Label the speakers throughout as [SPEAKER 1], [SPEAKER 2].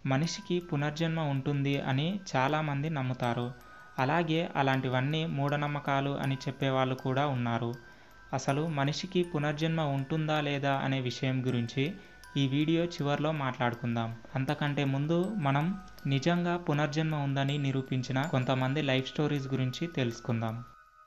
[SPEAKER 1] మనిషికి పునర్జన్మ ఉంటుంది అని చాలామంది నమ్ముతారు అలాగే అలాంటివన్నీ మూఢనమ్మకాలు అని చెప్పేవాళ్ళు కూడా ఉన్నారు అసలు మనిషికి పునర్జన్మ ఉంటుందా లేదా అనే విషయం గురించి ఈ వీడియో చివరిలో మాట్లాడుకుందాం అంతకంటే ముందు మనం నిజంగా పునర్జన్మ ఉందని నిరూపించిన కొంతమంది లైఫ్ స్టోరీస్ గురించి తెలుసుకుందాం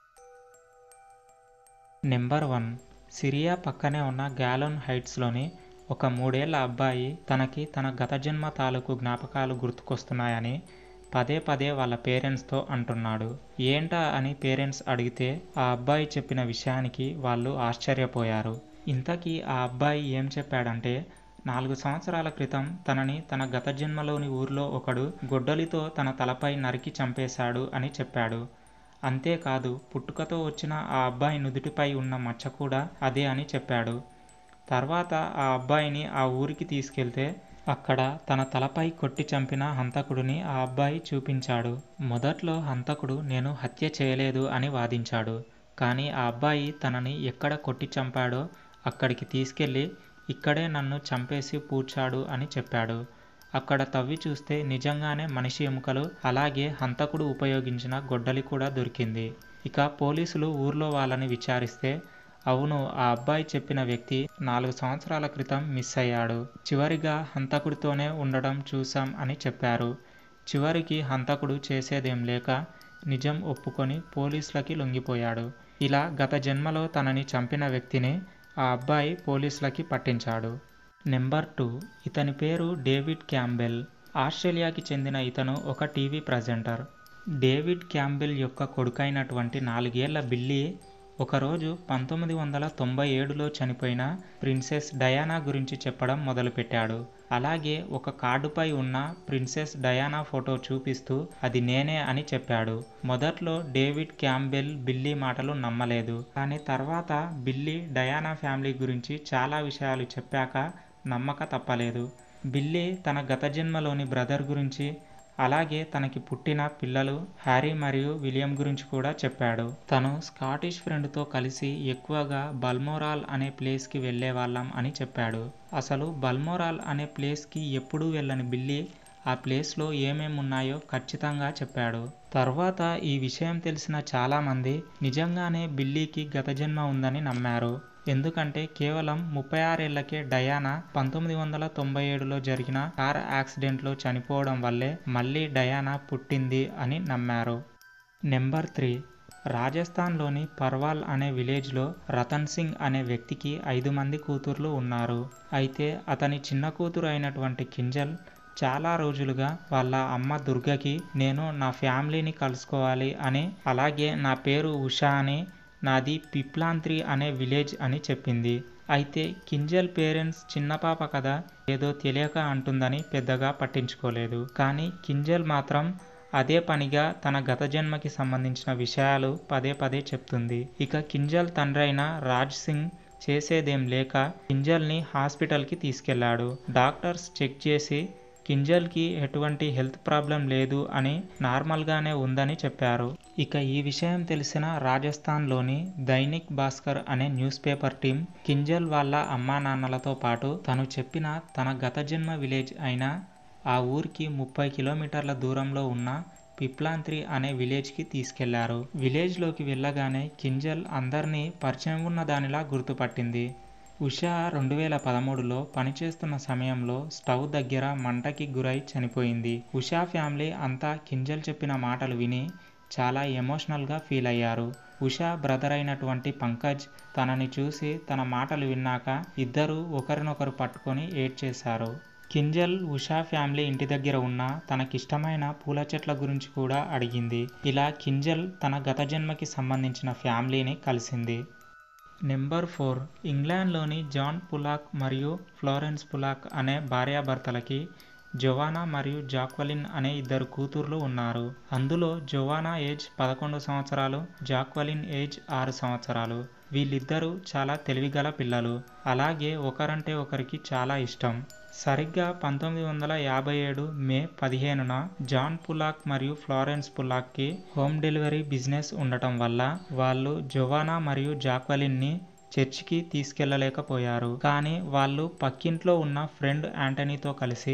[SPEAKER 1] నెంబర్ వన్ సిరియా పక్కనే ఉన్న గ్యాలోన్ హైట్స్లోని ఒక మూడేళ్ల అబ్బాయి తనకి తన గత జన్మ తాలూకు జ్ఞాపకాలు గుర్తుకొస్తున్నాయని పదే పదే వాళ్ళ పేరెంట్స్తో అంటున్నాడు ఏంటా అని పేరెంట్స్ అడిగితే ఆ అబ్బాయి చెప్పిన విషయానికి వాళ్ళు ఆశ్చర్యపోయారు ఇంతకీ ఆ అబ్బాయి ఏం చెప్పాడంటే నాలుగు సంవత్సరాల క్రితం తనని తన గత జన్మలోని ఊర్లో ఒకడు గొడ్డలితో తన తలపై నరికి చంపేశాడు అని చెప్పాడు అంతేకాదు పుట్టుకతో వచ్చిన ఆ అబ్బాయి నుదుటిపై ఉన్న మచ్చ కూడా అదే అని చెప్పాడు తర్వాత ఆ అబ్బాయిని ఆ ఊరికి తీసుకెళ్తే అక్కడ తన తలపై కొట్టి చంపిన హంతకుడిని ఆ అబ్బాయి చూపించాడు మొదట్లో హంతకుడు నేను హత్య చేయలేదు అని వాదించాడు కానీ ఆ అబ్బాయి తనని ఎక్కడ కొట్టి చంపాడో అక్కడికి తీసుకెళ్ళి ఇక్కడే నన్ను చంపేసి పూడ్చాడు అని చెప్పాడు అక్కడ తవ్వి చూస్తే నిజంగానే మనిషి ఎముకలు అలాగే హంతకుడు ఉపయోగించిన గొడ్డలి కూడా దొరికింది ఇక పోలీసులు ఊర్లో వాళ్ళని విచారిస్తే అవును ఆ అబ్బాయి చెప్పిన వ్యక్తి నాలుగు సంవత్సరాల క్రితం మిస్ అయ్యాడు చివరిగా హంతకుడితోనే ఉండడం చూసాం అని చెప్పారు చివరికి హంతకుడు చేసేదేం లేక నిజం ఒప్పుకొని పోలీసులకి లొంగిపోయాడు ఇలా గత జన్మలో తనని చంపిన వ్యక్తిని ఆ అబ్బాయి పోలీసులకి పట్టించాడు నెంబర్ టూ ఇతని పేరు డేవిడ్ క్యాంబెల్ ఆస్ట్రేలియాకి చెందిన ఇతను ఒక టీవీ ప్రజెంటర్ డేవిడ్ క్యాంబెల్ యొక్క కొడుకైనటువంటి నాలుగేళ్ల బిల్లీ ఒకరోజు పంతొమ్మిది వందల తొంభై ఏడులో చనిపోయిన ప్రిన్సెస్ డయానా గురించి చెప్పడం మొదలుపెట్టాడు అలాగే ఒక కార్డుపై ఉన్న ప్రిన్సెస్ డయానా ఫోటో చూపిస్తూ అది నేనే అని చెప్పాడు మొదట్లో డేవిడ్ క్యాంబెల్ బిల్లీ మాటలు నమ్మలేదు కానీ తర్వాత బిల్లీ డయానా ఫ్యామిలీ గురించి చాలా విషయాలు చెప్పాక నమ్మక తప్పలేదు బిల్లీ తన గత జన్మలోని బ్రదర్ గురించి అలాగే తనకి పుట్టిన పిల్లలు హ్యారీ మరియు విలియం గురించి కూడా చెప్పాడు తను స్కాటిష్ ఫ్రెండ్తో కలిసి ఎక్కువగా బల్మోరాల్ అనే ప్లేస్కి వెళ్ళే వాళ్ళం అని చెప్పాడు అసలు బల్మోరాల్ అనే ప్లేస్కి ఎప్పుడూ వెళ్ళని బిల్లి ఆ ప్లేస్లో ఏమేమి ఉన్నాయో ఖచ్చితంగా చెప్పాడు తర్వాత ఈ విషయం తెలిసిన చాలామంది నిజంగానే బిల్లీకి గత జన్మ ఉందని నమ్మారు ఎందుకంటే కేవలం ముప్పై ఆరేళ్లకే డయానా పంతొమ్మిది వందల తొంభై ఏడులో జరిగిన కార్ యాక్సిడెంట్లో చనిపోవడం వల్లే మళ్ళీ డయానా పుట్టింది అని నమ్మారు నెంబర్ త్రీ రాజస్థాన్లోని పర్వాల్ అనే విలేజ్లో రతన్ సింగ్ అనే వ్యక్తికి ఐదు మంది కూతుర్లు ఉన్నారు అయితే అతని చిన్న కూతురు అయినటువంటి కింజల్ చాలా రోజులుగా వాళ్ళ అమ్మ దుర్గకి నేను నా ఫ్యామిలీని కలుసుకోవాలి అని అలాగే నా పేరు ఉషా అని నాది పిప్లాంత్రి అనే విలేజ్ అని చెప్పింది అయితే కింజల్ పేరెంట్స్ చిన్న పాప కదా ఏదో తెలియక అంటుందని పెద్దగా పట్టించుకోలేదు కానీ కింజల్ మాత్రం అదే పనిగా తన గత జన్మకి సంబంధించిన విషయాలు పదే పదే చెప్తుంది ఇక కింజల్ తండ్రి అయిన రాజ్ సింగ్ చేసేదేం లేక కింజల్ని హాస్పిటల్కి తీసుకెళ్లాడు డాక్టర్స్ చెక్ చేసి కింజల్కి ఎటువంటి హెల్త్ ప్రాబ్లం లేదు అని నార్మల్గానే ఉందని చెప్పారు ఇక ఈ విషయం తెలిసిన రాజస్థాన్లోని దైనిక్ భాస్కర్ అనే న్యూస్ పేపర్ టీం కింజల్ వాళ్ళ అమ్మా నాన్నలతో పాటు తను చెప్పిన తన గత జన్మ విలేజ్ అయిన ఆ ఊరికి ముప్పై కిలోమీటర్ల దూరంలో ఉన్న పిప్లాంత్రి అనే విలేజ్కి తీసుకెళ్లారు విలేజ్లోకి వెళ్ళగానే కింజల్ అందరినీ పరిచయం ఉన్న దానిలా గుర్తుపట్టింది ఉషా రెండు వేల పదమూడులో పనిచేస్తున్న సమయంలో స్టవ్ దగ్గర మంటకి గురై చనిపోయింది ఉషా ఫ్యామిలీ అంతా కింజల్ చెప్పిన మాటలు విని చాలా ఎమోషనల్గా ఫీల్ అయ్యారు ఉషా బ్రదర్ అయినటువంటి పంకజ్ తనని చూసి తన మాటలు విన్నాక ఇద్దరు ఒకరినొకరు పట్టుకొని ఏడ్చేశారు కింజల్ ఉషా ఫ్యామిలీ ఇంటి దగ్గర ఉన్న తనకిష్టమైన పూల చెట్ల గురించి కూడా అడిగింది ఇలా కింజల్ తన గత జన్మకి సంబంధించిన ఫ్యామిలీని కలిసింది నెంబర్ ఫోర్ ఇంగ్లాండ్లోని జాన్ పులాక్ మరియు ఫ్లోరెన్స్ పులాక్ అనే భార్యాభర్తలకి జొవానా మరియు జాక్వలిన్ అనే ఇద్దరు కూతుర్లు ఉన్నారు అందులో జొవానా ఏజ్ పదకొండు సంవత్సరాలు జాక్వలిన్ ఏజ్ ఆరు సంవత్సరాలు వీళ్ళిద్దరూ చాలా తెలివిగల పిల్లలు అలాగే ఒకరంటే ఒకరికి చాలా ఇష్టం సరిగ్గా పంతొమ్మిది వందల యాభై ఏడు మే పదిహేనున జాన్ పులాక్ మరియు ఫ్లారెన్స్ పులాక్కి హోమ్ డెలివరీ బిజినెస్ ఉండటం వల్ల వాళ్ళు జొవానా మరియు జాక్వలిన్ని చర్చికి తీసుకెళ్లలేకపోయారు కానీ వాళ్ళు పక్కింట్లో ఉన్న ఫ్రెండ్ యాంటనీతో కలిసి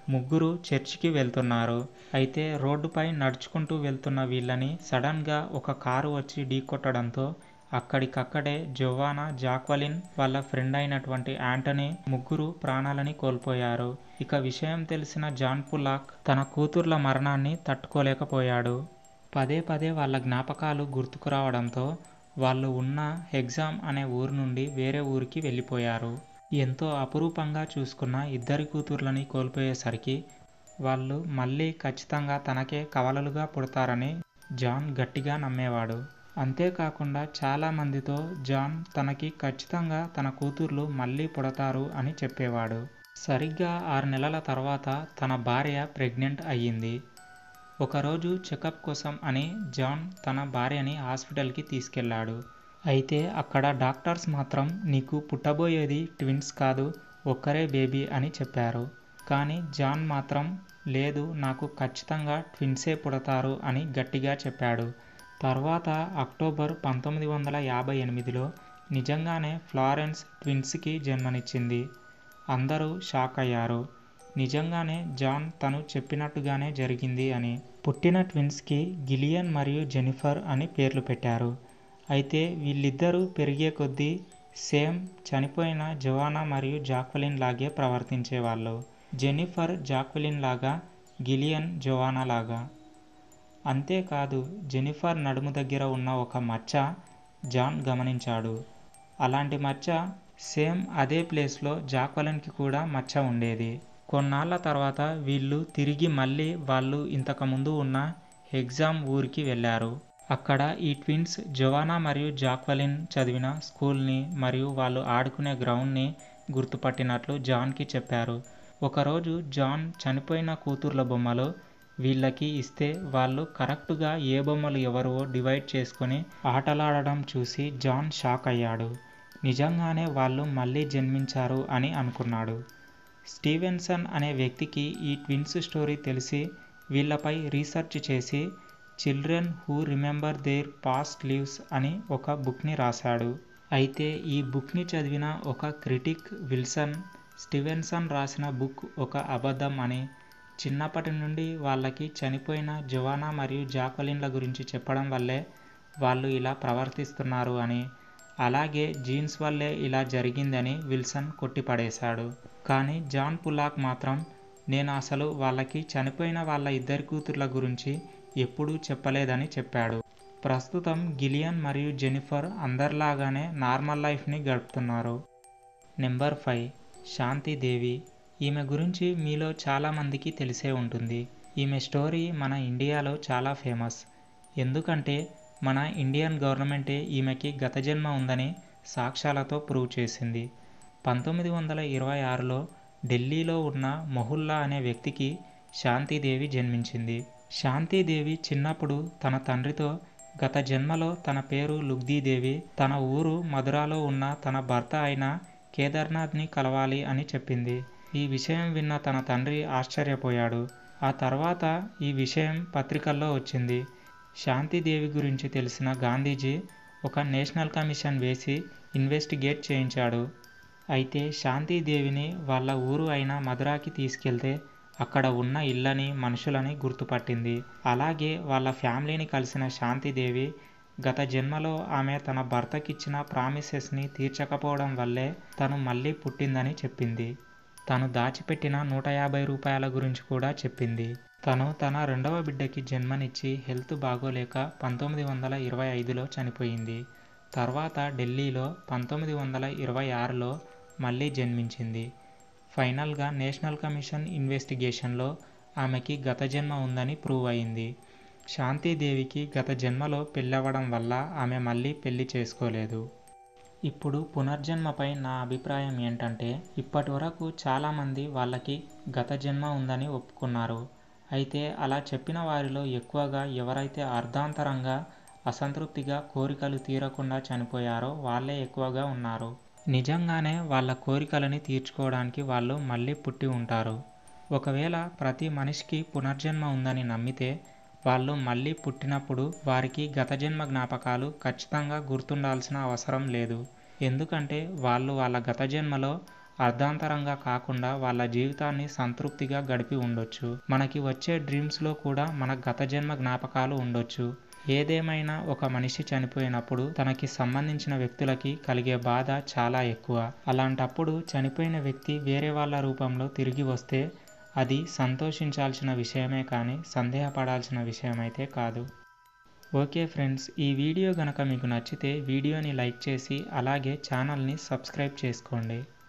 [SPEAKER 1] ముగ్గురు చర్చికి వెళ్తున్నారు అయితే రోడ్డుపై నడుచుకుంటూ వెళ్తున్న వీళ్ళని సడన్గా ఒక కారు వచ్చి ఢీకొట్టడంతో అక్కడికక్కడే జొవానా జాక్వలిన్ వాళ్ళ ఫ్రెండ్ అయినటువంటి యాంటనీ ముగ్గురు ప్రాణాలని కోల్పోయారు ఇక విషయం తెలిసిన జాన్ పులాక్ తన కూతుర్ల మరణాన్ని తట్టుకోలేకపోయాడు పదే పదే వాళ్ళ జ్ఞాపకాలు గుర్తుకు రావడంతో వాళ్ళు ఉన్న ఎగ్జామ్ అనే ఊరు నుండి వేరే ఊరికి వెళ్ళిపోయారు ఎంతో అపురూపంగా చూసుకున్న ఇద్దరి కూతుర్లని కోల్పోయేసరికి వాళ్ళు మళ్ళీ ఖచ్చితంగా తనకే కవలలుగా పుడతారని జాన్ గట్టిగా నమ్మేవాడు అంతేకాకుండా చాలా మందితో జాన్ తనకి ఖచ్చితంగా తన కూతుర్లు మళ్ళీ పుడతారు అని చెప్పేవాడు సరిగ్గా ఆరు నెలల తర్వాత తన భార్య ప్రెగ్నెంట్ అయ్యింది ఒకరోజు చెకప్ కోసం అని జాన్ తన భార్యని హాస్పిటల్కి తీసుకెళ్లాడు అయితే అక్కడ డాక్టర్స్ మాత్రం నీకు పుట్టబోయేది ట్విన్స్ కాదు ఒక్కరే బేబీ అని చెప్పారు కానీ జాన్ మాత్రం లేదు నాకు ఖచ్చితంగా ట్విన్సే పుడతారు అని గట్టిగా చెప్పాడు తర్వాత అక్టోబర్ పంతొమ్మిది వందల యాభై ఎనిమిదిలో నిజంగానే ఫ్లారెన్స్ ట్విన్స్కి జన్మనిచ్చింది అందరూ షాక్ అయ్యారు నిజంగానే జాన్ తను చెప్పినట్టుగానే జరిగింది అని పుట్టిన ట్విన్స్కి గిలియన్ మరియు జెనిఫర్ అని పేర్లు పెట్టారు అయితే వీళ్ళిద్దరూ పెరిగే కొద్దీ సేమ్ చనిపోయిన జవానా మరియు జాక్వలిన్ లాగే ప్రవర్తించేవాళ్ళు జెనిఫర్ జాక్వలిన్ లాగా గిలియన్ జోవానా లాగా అంతేకాదు జెనిఫర్ నడుము దగ్గర ఉన్న ఒక మచ్చ జాన్ గమనించాడు అలాంటి మచ్చ సేమ్ అదే ప్లేస్లో జాక్వలిన్కి కూడా మచ్చ ఉండేది కొన్నాళ్ళ తర్వాత వీళ్ళు తిరిగి మళ్ళీ వాళ్ళు ఇంతకుముందు ఉన్న ఎగ్జామ్ ఊరికి వెళ్ళారు అక్కడ ఈ ట్విన్స్ జవానా మరియు జాక్వలిన్ చదివిన స్కూల్ని మరియు వాళ్ళు ఆడుకునే గ్రౌండ్ని గుర్తుపట్టినట్లు జాన్కి చెప్పారు ఒకరోజు జాన్ చనిపోయిన కూతుర్ల బొమ్మలు వీళ్ళకి ఇస్తే వాళ్ళు కరెక్టుగా ఏ బొమ్మలు ఎవరో డివైడ్ చేసుకొని ఆటలాడడం చూసి జాన్ షాక్ అయ్యాడు నిజంగానే వాళ్ళు మళ్ళీ జన్మించారు అని అనుకున్నాడు స్టీవెన్సన్ అనే వ్యక్తికి ఈ ట్విన్స్ స్టోరీ తెలిసి వీళ్ళపై రీసెర్చ్ చేసి children who remember their past lives అని ఒక బుక్ని రాశాడు అయితే ఈ బుక్ని చదివిన ఒక క్రిటిక్ విల్సన్ స్టీవెన్సన్ రాసిన బుక్ ఒక అబద్ధం అని చిన్నప్పటి నుండి వాళ్ళకి చనిపోయిన జవానా మరియు జాక్వలిన్ల గురించి చెప్పడం వల్లే వాళ్ళు ఇలా ప్రవర్తిస్తున్నారు అని అలాగే జీన్స్ వల్లే ఇలా జరిగిందని విల్సన్ కొట్టిపడేశాడు కానీ జాన్ పులాక్ మాత్రం నేను అసలు వాళ్ళకి చనిపోయిన వాళ్ళ ఇద్దరి కూతుర్ల గురించి ఎప్పుడూ చెప్పలేదని చెప్పాడు ప్రస్తుతం గిలియన్ మరియు జెనిఫర్ అందరిలాగానే నార్మల్ లైఫ్ని గడుపుతున్నారు నెంబర్ ఫైవ్ శాంతిదేవి ఈమె గురించి మీలో చాలామందికి తెలిసే ఉంటుంది ఈమె స్టోరీ మన ఇండియాలో చాలా ఫేమస్ ఎందుకంటే మన ఇండియన్ గవర్నమెంటే ఈమెకి గత జన్మ ఉందని సాక్ష్యాలతో ప్రూవ్ చేసింది పంతొమ్మిది వందల ఇరవై ఆరులో ఢిల్లీలో ఉన్న మొహుల్లా అనే వ్యక్తికి శాంతిదేవి జన్మించింది శాంతిదేవి చిన్నప్పుడు తన తండ్రితో గత జన్మలో తన పేరు లుగ్దీదేవి తన ఊరు మధురాలో ఉన్న తన భర్త అయిన కేదార్నాథ్ని కలవాలి అని చెప్పింది ఈ విషయం విన్న తన తండ్రి ఆశ్చర్యపోయాడు ఆ తర్వాత ఈ విషయం పత్రికల్లో వచ్చింది శాంతిదేవి గురించి తెలిసిన గాంధీజీ ఒక నేషనల్ కమిషన్ వేసి ఇన్వెస్టిగేట్ చేయించాడు అయితే శాంతిదేవిని వాళ్ళ ఊరు అయిన మధురాకి తీసుకెళ్తే అక్కడ ఉన్న ఇళ్ళని మనుషులని గుర్తుపట్టింది అలాగే వాళ్ళ ఫ్యామిలీని కలిసిన శాంతిదేవి గత జన్మలో ఆమె తన భర్తకిచ్చిన ప్రామిసెస్ని తీర్చకపోవడం వల్లే తను మళ్ళీ పుట్టిందని చెప్పింది తను దాచిపెట్టిన నూట యాభై రూపాయల గురించి కూడా చెప్పింది తను తన రెండవ బిడ్డకి జన్మనిచ్చి హెల్త్ బాగోలేక పంతొమ్మిది వందల ఇరవై ఐదులో చనిపోయింది తర్వాత ఢిల్లీలో పంతొమ్మిది వందల ఇరవై ఆరులో మళ్ళీ జన్మించింది ఫైనల్గా నేషనల్ కమిషన్ ఇన్వెస్టిగేషన్లో ఆమెకి గత జన్మ ఉందని ప్రూవ్ అయింది శాంతిదేవికి గత జన్మలో పెళ్ళవడం వల్ల ఆమె మళ్ళీ పెళ్లి చేసుకోలేదు ఇప్పుడు పునర్జన్మపై నా అభిప్రాయం ఏంటంటే ఇప్పటి వరకు చాలామంది వాళ్ళకి గత జన్మ ఉందని ఒప్పుకున్నారు అయితే అలా చెప్పిన వారిలో ఎక్కువగా ఎవరైతే అర్ధాంతరంగా అసంతృప్తిగా కోరికలు తీరకుండా చనిపోయారో వాళ్ళే ఎక్కువగా ఉన్నారు నిజంగానే వాళ్ళ కోరికలని తీర్చుకోవడానికి వాళ్ళు మళ్ళీ పుట్టి ఉంటారు ఒకవేళ ప్రతి మనిషికి పునర్జన్మ ఉందని నమ్మితే వాళ్ళు మళ్ళీ పుట్టినప్పుడు వారికి గత జన్మ జ్ఞాపకాలు ఖచ్చితంగా గుర్తుండాల్సిన అవసరం లేదు ఎందుకంటే వాళ్ళు వాళ్ళ గత జన్మలో అర్ధాంతరంగా కాకుండా వాళ్ళ జీవితాన్ని సంతృప్తిగా గడిపి ఉండొచ్చు మనకి వచ్చే డ్రీమ్స్లో కూడా మన గత జన్మ జ్ఞాపకాలు ఉండొచ్చు ఏదేమైనా ఒక మనిషి చనిపోయినప్పుడు తనకి సంబంధించిన వ్యక్తులకి కలిగే బాధ చాలా ఎక్కువ అలాంటప్పుడు చనిపోయిన వ్యక్తి వేరే వాళ్ళ రూపంలో తిరిగి వస్తే అది సంతోషించాల్సిన విషయమే కానీ సందేహపడాల్సిన విషయమైతే కాదు ఓకే ఫ్రెండ్స్ ఈ వీడియో గనక మీకు నచ్చితే వీడియోని లైక్ చేసి అలాగే ఛానల్ని సబ్స్క్రైబ్ చేసుకోండి